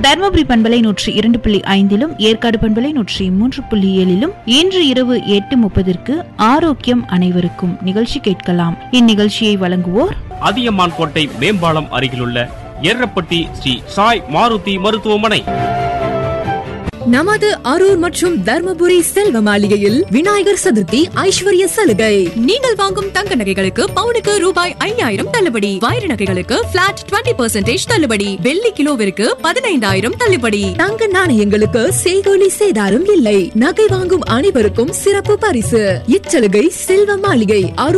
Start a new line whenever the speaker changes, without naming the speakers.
தருமபுரி பண்பலை நூற்றி இரண்டு புள்ளி ஐந்திலும் ஏற்காடு பண்பலை நூற்றி மூன்று புள்ளி ஏழிலும் இன்று இரவு எட்டு முப்பதிற்கு ஆரோக்கியம் அனைவருக்கும் நிகழ்ச்சி கேட்கலாம் இந்நிகழ்ச்சியை வழங்குவோர்
அதியமான் கோட்டை மேம்பாலம் அருகிலுள்ள எர்ரப்பட்டி ஸ்ரீ சாய் மாருதி மருத்துவமனை
நமது அரூர் மற்றும் தர்மபுரி செல்வ மாளிகையில் விநாயகர் சதுர்த்தி ஐஸ்வர்ய சலுகை நீங்கள் வாங்கும் தங்க நகைகளுக்கு பவுனுக்கு ரூபாய் ஐயாயிரம் தள்ளுபடி வைர நகைகளுக்கு பிளாட் 20% தள்ளுபடி வெள்ளி கிலோவிற்கு பதினைந்தாயிரம் தள்ளுபடி தங்க நாணயங்களுக்கு செய்கோலி சேதாரம் இல்லை நகை வாங்கும் அனைவருக்கும் சிறப்பு பரிசு இச்சலுகை செல்வ மாளிகை அரூர்